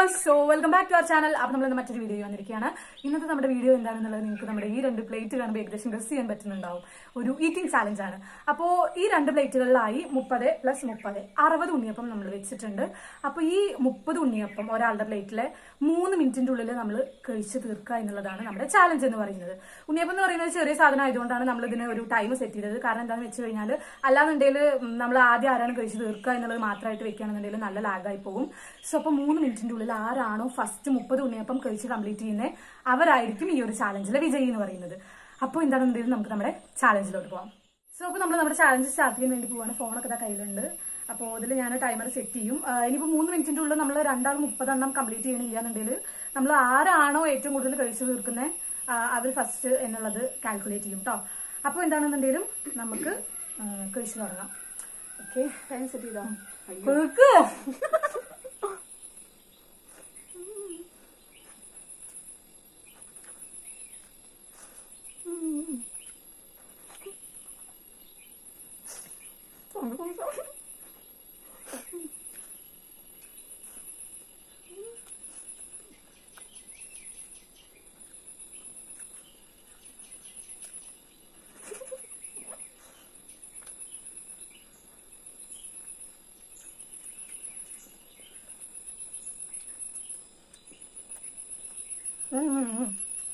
Guys so welcome back to our channel അപ്പോൾ നമ്മൾ മറ്റൊരു വീഡിയോ വന്നിരിക്കുകയാണ് ഇന്നത്തെ നമ്മുടെ വീഡിയോ എന്താണെന്നുള്ളത് നിങ്ങൾക്ക് നമ്മുടെ ഈ രണ്ട് പ്ലേറ്റ് കാണുമ്പോൾ ഏകദേശം ഗസ് ചെയ്യാൻ പറ്റുന്നുണ്ടാവും ഒരു ഈറ്റിംഗ് ചാലഞ്ച് ആണ് അപ്പോൾ ഈ രണ്ട് പ്ലേറ്റുകളിലായി മുപ്പത് പ്ലസ് മുപ്പത് അറുപത് ഉണ്ണിയപ്പം നമ്മൾ വെച്ചിട്ടുണ്ട് അപ്പോൾ ഈ മുപ്പത് ഉണ്ണിയപ്പം ഒരാളുടെ പ്ലേറ്റിലെ മൂന്ന് മിനിറ്റിന്റെ ഉള്ളിൽ നമ്മൾ കഴിച്ച് തീർക്കുക എന്നുള്ളതാണ് നമ്മുടെ ചാലഞ്ച് എന്ന് പറയുന്നത് ഉണ്ണിയപ്പം എന്ന് പറയുന്നത് ചെറിയ സാധനം ആയതുകൊണ്ടാണ് നമ്മൾ ഇതിന് ഒരു ടൈം സെറ്റ് ചെയ്തത് കാരണം എന്താണെന്ന് വെച്ച് കഴിഞ്ഞാൽ അല്ലാന്നുണ്ടെങ്കിൽ നമ്മൾ ആദ്യം ആരാണ് കഴിച്ച് തീർക്കുക എന്നുള്ളത് മാത്രമായിട്ട് വെക്കുകയാണെന്നുണ്ടെങ്കിൽ നല്ല ലാഗായി പോകും സോ അപ്പോൾ മൂന്ന് മിനിറ്റിന്റെ ഉള്ളിൽ ആരാണോ ഫസ്റ്റ് മുപ്പത് ഉണ്ണിയപ്പം കഴിച്ച് കംപ്ലീറ്റ് ചെയ്യുന്നത് അവരായിരിക്കും ഈ ഒരു ചാലഞ്ചിലെ വിജയി എന്ന് പറയുന്നത് അപ്പോൾ എന്താണെന്നുണ്ടെങ്കിൽ നമുക്ക് നമ്മുടെ ചാലഞ്ചിലോട്ട് പോകാം സോ അപ്പോൾ നമ്മൾ നമ്മുടെ ചാലഞ്ച് സ്റ്റാർട്ട് ചെയ്യാൻ വേണ്ടി പോവാണ് ഫോണൊക്കെ ഇതാ കയ്യിലുണ്ട് അപ്പോൾ ഇതിൽ ഞാൻ ടൈമർ സെറ്റ് ചെയ്യും ആ, ഇനിയിപ്പോൾ മൂന്ന് മിനിറ്റിന്റെ ഉള്ളിൽ നമ്മൾ രണ്ടാൾ മുപ്പതെണ്ണം കംപ്ലീറ്റ് ചെയ്യണില്ല എന്നുണ്ടെങ്കിൽ നമ്മൾ ആരാണോ ഏറ്റവും കൂടുതൽ കഴിച്ചു തീർക്കുന്നത് അവർ ഫസ്റ്റ് എന്നുള്ളത് കാൽക്കുലേറ്റ് ചെയ്യും കേട്ടോ അപ്പോൾ എന്താണെന്നുണ്ടെങ്കിലും നമുക്ക് ആ, കഴിച്ചു തുടങ്ങാം ഓക്കെ ടൈം സെറ്റ് ചെയ്തോ കേക്ക്. ഉം, ഉം, ഉം.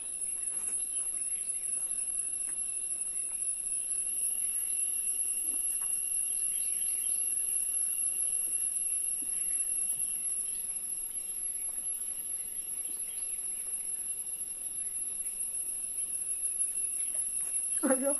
അയ്യോ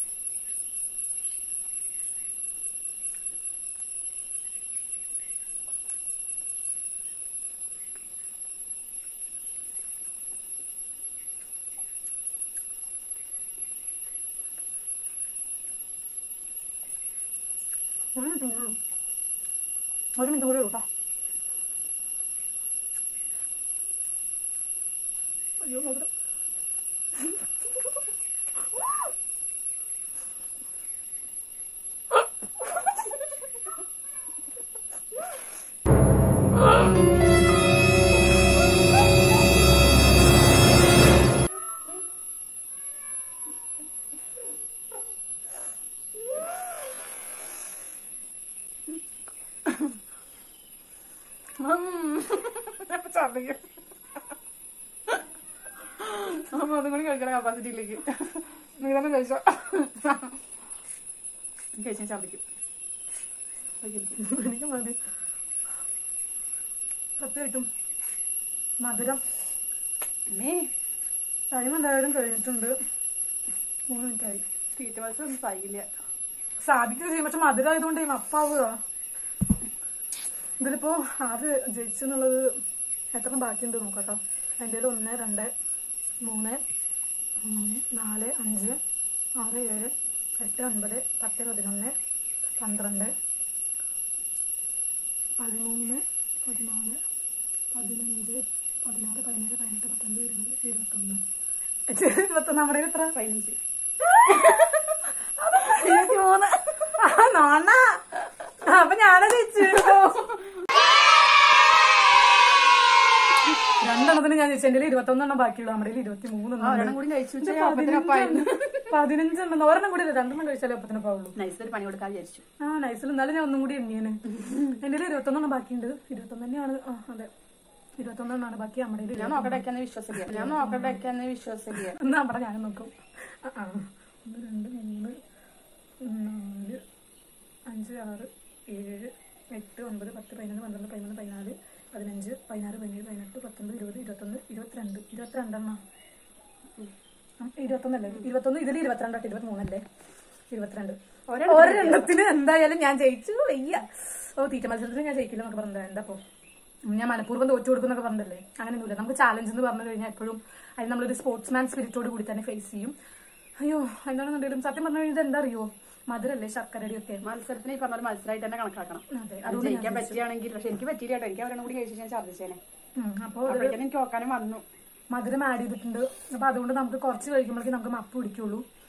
ഒരു മിനിറ്റ് കൂടെ ഉള്ളൂ. ഒരു മിനിറ്റ് കൂടെ ഉള്ളൂ കേട്ടോ അയ്യോ നോക്കട്ടെ ഛർദ്ദിക്കും അപ്പൊ അതും കൂടി കഴിക്കണ കപ്പാസിറ്റിയിലേക്ക് നീ തന്നെ കഴിച്ചോ കഴിച്ചാൽ ഛർദ്ദിക്കും എനിക്ക് മതി സത്യമായിട്ടും മധുരം അമ്മേ ടൈം എന്തായാലും കഴിഞ്ഞിട്ടുണ്ട് മൂന്ന് മിനിറ്റ് ആയി തീറ്റ മത്സരം ഒന്നും സഹിക്കില്ല സാധിക്കുക ചെയ്യും പക്ഷെ മധുരം ആയതുകൊണ്ട് ഈ മപ്പാവുക ഇതിലിപ്പോ ആര് ജയിച്ചെന്നുള്ളത് എത്ര ബാക്കിയുണ്ട് നോക്കട്ടോ എൻ്റെ കയ്യിൽ ഒന്ന് രണ്ട് മൂന്ന് മൂന്ന് നാല് അഞ്ച് ആറ് ഏഴ് എട്ട് ഒൻപത് പത്ത് പതിനൊന്ന് പന്ത്രണ്ട് പതിമൂന്ന് പതിനാല് പതിനഞ്ച് പതിനാറ് പതിനേഴ് പതിനെട്ട് പത്തൊൻപത് ഇരുപത് ഇരുപത്തൊന്ന് ഇരുപത്തൊന്ന് നമ്മുടെ കയ്യിൽ എത്ര പതിനഞ്ച് ഇരുപത്തിമൂന്ന് ആ നോണ അപ്പൊ ഞാനാ ജയിച്ചു രണ്ടെണ്ണത്തിന് ഞാൻ ജയിച്ചു എന്റെ ഇരുപത്തൊന്നെണ്ണം ബാക്കിയുള്ളൂ നമ്മുടെ ഇരുപത്തി ഒരെണ്ണം മൂന്നെണ്ണം കൂടി കഴിച്ചു വെച്ചാൽ അപ്പത്തിനപ്പായിരുന്നു പതിനഞ്ചെണ്ണം ഒരെണ്ണം കൂടി ഇല്ല, രണ്ടെണ്ണം കഴിച്ചാലേ ഒപ്പത്തിനപ്പാവുള്ളൂ നൈസ് ഒരു പണി കൊടുക്കാൻ വിചാരിച്ചു ആ നൈസിൽ എന്നാലും ഞാൻ ഒന്നും കൂടി എണ്ണിയാണ് എന്റെ ഇരുപത്തൊന്നെണ്ണം ബാക്കിയുണ്ട് ഇരുപത്തൊന്ന് തന്നെയാണ് ആ അതെ ഇരുപത്തൊന്നെണ്ണാണ് ബാക്കി നമ്മുടെ ഞാൻ നോക്കട്ടെ വെക്കാന്ന് വിശ്വാസിക്കുക ഞാൻ നോക്കട്ടെ വെക്കാന്ന് വിശ്വാസിക്കുക എന്നാ അവിടെ ഞാനും നോക്കും ആ, ആ. ഒന്ന് രണ്ട് മൂന്ന് നാല് അഞ്ച് ആറ് ഏഴ് എട്ട് ഒൻപത് പത്ത് പതിനൊന്ന് പന്ത്രണ്ട് പതിമൂന്ന് പതിനാല് പതിനഞ്ച് പതിനാറ് പതിനേഴ് പതിനെട്ട് പത്തൊമ്പത് ഇരുപത് ഇരുപത്തൊന്ന് ഇരുപത്തിരണ്ട് ഇരുപത്തിരണ്ടെണ്ണം ഉം, ഇരുപത്തൊന്നല്ലേ ഇരുപത്തൊന്ന് ഇതിൽ ഇരുപത്തിരണ്ടായിട്ട് ഇരുപത്തിമൂന്നല്ലേ ഇരുപത്തിരണ്ട് ഒരെണ്ണത്തിന് എന്തായാലും ഞാൻ ജയിച്ചു വയ്യ ഓ തീറ്റ മത്സരത്തിന് ഞാൻ ജയിക്കില്ല എന്നൊക്കെ പറഞ്ഞത് എന്താ അപ്പോ ഞാൻ മനഃപൂർവ്വം തോറ്റു കൊടുക്കുന്നൊക്കെ പറഞ്ഞില്ലേ അങ്ങനെയൊന്നുമില്ല നമുക്ക് ചാലഞ്ച് എന്ന് പറഞ്ഞു കഴിഞ്ഞാൽ എപ്പോഴും അത് നമ്മളൊരു സ്പോർട്സ്മാൻ സ്പിരിറ്റോട് കൂടി തന്നെ ഫേസ് ചെയ്യും അയ്യോ എന്താണെന്നുണ്ടെങ്കിലും സത്യം പറഞ്ഞു കഴിഞ്ഞാൽ എന്താ അറിയോ മധുരല്ലേ ശർക്കരടിയൊക്കെ മത്സരത്തിന് ഈ പറഞ്ഞ പോലെ മത്സരമായിട്ട് തന്നെ കണക്കാക്കണം അതെ അത് ജയിക്കാൻ പറ്റുകയാണെങ്കിൽ പക്ഷെ എനിക്ക് പറ്റിയില്ല കേട്ടോ എനിക്ക് അവരെ കൂടി കഴിച്ചു ഞാൻ ഛർദ്ദിച്ചേനെ ഉം, അപ്പൊ അപ്പോഴേക്കും എനിക്ക് നോക്കാനും വന്നു മധുരം ആഡ് ചെയ്തിട്ടുണ്ട് അപ്പൊ അതുകൊണ്ട് നമുക്ക് കുറച്ച് കഴിക്കുമ്പോഴേക്കും നമുക്ക് മപ്പ് പിടിക്കുള്ളൂ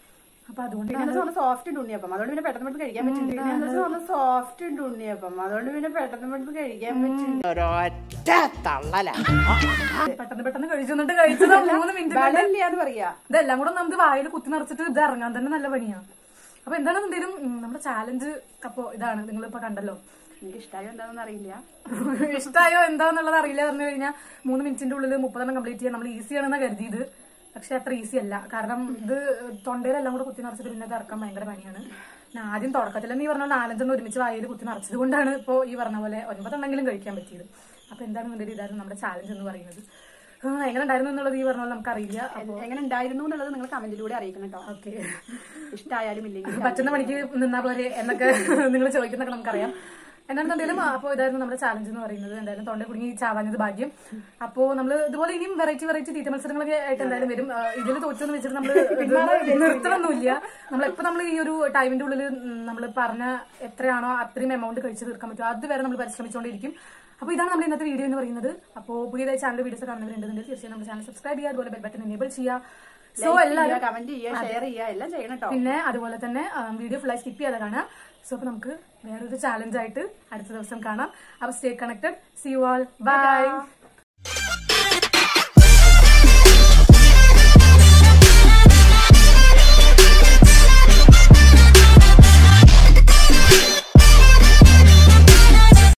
അപ്പൊ അതുകൊണ്ട് പിന്നെ എന്താ പറഞ്ഞാൽ സോഫ്റ്റ് ഉണ്ട് ഉണ്ണിയപ്പം അതുകൊണ്ട് പിന്നെ പെട്ടെന്ന് പെട്ടെന്ന് കഴിക്കാൻ പറ്റും പിന്നെ എന്താ പറഞ്ഞാൽ സോഫ്റ്റ് ഉണ്ട് ഉണ്ണിയപ്പം അതുകൊണ്ട് പിന്നെ പെട്ടെന്ന് പെട്ടെന്ന് കഴിക്കാൻ പറ്റും ഒരൊറ്റ തള്ളല പെട്ടെന്ന് പെട്ടെന്ന് കഴിച്ചു എന്നിട്ട് കഴിച്ചത് മൂന്ന് മിനിറ്റ് ബലമില്ല എന്ന് പറയാ ഇതെല്ലാം കൂടെ നമുക്ക് വായിൽ കുത്തി നിറച്ചിട്ട് ഇത് ഇറങ്ങാൻ തന്നെ നല്ല പണിയാണ് അപ്പൊ എന്താണെന്ന് എന്തേലും ഉം, നമ്മുടെ ചാലഞ്ച് അപ്പോ ഇതാണ് നിങ്ങളിപ്പോ കണ്ടല്ലോ എനിക്ക് ഇഷ്ടമായോ എന്താണെന്ന് അറിയില്ല ഇഷ്ടായോ എന്താന്നുള്ളത് അറിയില്ല പറഞ്ഞു കഴിഞ്ഞാൽ മൂന്ന് മിനിറ്റിന്റെ ഉള്ളിൽ മുപ്പതെണ്ണം കംപ്ലീറ്റ് ചെയ്യാൻ നമ്മൾ ഈസി ആണെന്ന് കരുതിയത് പക്ഷെ അത്ര ഈസി അല്ല കാരണം ഇത് തൊണ്ടയിലെല്ലാം കൂടെ കുത്തി നിറച്ചിട്ട് പിന്നെ ഇത് ഇറക്കാൻ ഭയങ്കര പണിയാണ് ഞാൻ ആദ്യം തുടക്കത്തിൽ തന്നെ ഈ പറഞ്ഞ നാലഞ്ചെണ്ണം ഒരുമിച്ച് വായിൽ കുത്തി നിറച്ചത് കൊണ്ടാണ് ഇപ്പോൾ ഈ പറഞ്ഞ പോലെ ഒൻപതെണ്ണെങ്കിലും കഴിക്കാൻ പറ്റിയത് അപ്പൊ എന്താണെന്നുണ്ടെങ്കിൽ ഇതായിരുന്നു നമ്മുടെ ചാലഞ്ച് എന്ന് പറയുന്നത് ആ, എങ്ങനെ ഉണ്ടായിരുന്നു എന്നുള്ളത് ഈ പറഞ്ഞ പോലെ നമുക്കറിയില്ല അപ്പൊ എങ്ങനെ ഉണ്ടായിരുന്നു എന്നുള്ളത് നിങ്ങൾ കമന്റിലൂടെ അറിയിക്കണം കേട്ടോ ഓക്കെ ഇഷ്ടമായാലും ഇല്ലെങ്കിൽ പറ്റുന്ന പണിക്ക് നിന്നാ പോലെ എന്നൊക്കെ നിങ്ങൾ ചോദിക്കുന്നൊക്കെ നമുക്കറിയാം എന്താണെന്നുണ്ടെങ്കിലും അപ്പോൾ ഇതായിരുന്നു നമ്മുടെ ചാലഞ്ച് എന്ന് പറയുന്നത് എന്തായാലും തൊണ്ട കുടുങ്ങി ചാവാഞ്ഞത് ഭാഗ്യം അപ്പോൾ നമ്മൾ ഇതുപോലെ ഇനിയും വെറൈറ്റി വെറൈറ്റി തീറ്റ മത്സരങ്ങളൊക്കെ ആയിട്ട് എന്തായാലും വരും ഇതിൽ തോറ്റെന്ന് വെച്ചിട്ട് നമ്മൾ നിർത്തണമൊന്നുമില്ല നമ്മളെപ്പോൾ നമ്മൾ ഈ ഒരു ടൈമിന്റെ ഉള്ളിൽ നമ്മൾ പറഞ്ഞ എത്രയാണോ അത്രയും എമൗണ്ട് കഴിച്ചു തീർക്കാൻ പറ്റും അതുവരെ നമ്മൾ പരിശ്രമിച്ചുകൊണ്ടിരിക്കും അപ്പോൾ ഇതാണ് നമ്മുടെ ഇന്നത്തെ വീഡിയോ എന്ന് പറയുന്നത് അപ്പോൾ പുതിയതായി ചാനൽ വീഡിയോസ് കാണുന്നവരുണ്ടെങ്കിൽ തീർച്ചയായും നമ്മുടെ ചാനൽ സബ്സ്ക്രൈബ് ചെയ്യുക അതുപോലെ ബെൽ ബട്ടൺ എനേബിൾ ചെയ്യുക സോ എല്ലാവരും കമന്റ് ചെയ്യുക ഷെയർ ചെയ്യുക എല്ലാം ചെയ്യണം കേട്ടോ പിന്നെ അതുപോലെ തന്നെ വീഡിയോ ഫുള്ളായി സ്കിപ്പ് ചെയ്യാതെ കാണാം സോ അപ്പൊ നമുക്ക് വേറൊരു ചാലഞ്ച് ആയിട്ട് അടുത്ത ദിവസം കാണാം അപ്പൊ stay connected see you all by